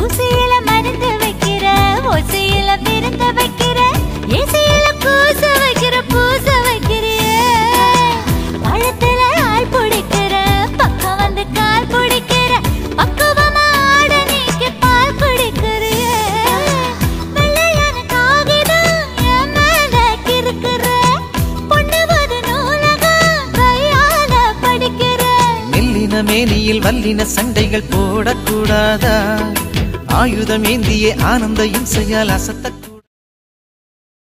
ஊசியில மருந்து வைக்கிற ஓசையில விருந்து வைக்கிற இசையில கூச வைக்கிற பூச வைக்கிறிய பழத்துல ஆள் பிடிக்கிற பக்கம் வந்து கால் பிடிக்கிற பக்குவமா ஆட நீக்கி பால் குடிக்கிறிய வெள்ளையான காகிதம் என் மேல கிறுக்குற பொண்ணுவது நூலகம் கையால படிக்கிற மெல்லின மேனியில் வல்லின சண்டைகள் போடக்கூடாதா ஆயுதம் ஏந்தியே ஆனந்த இம்சையால் அசத்த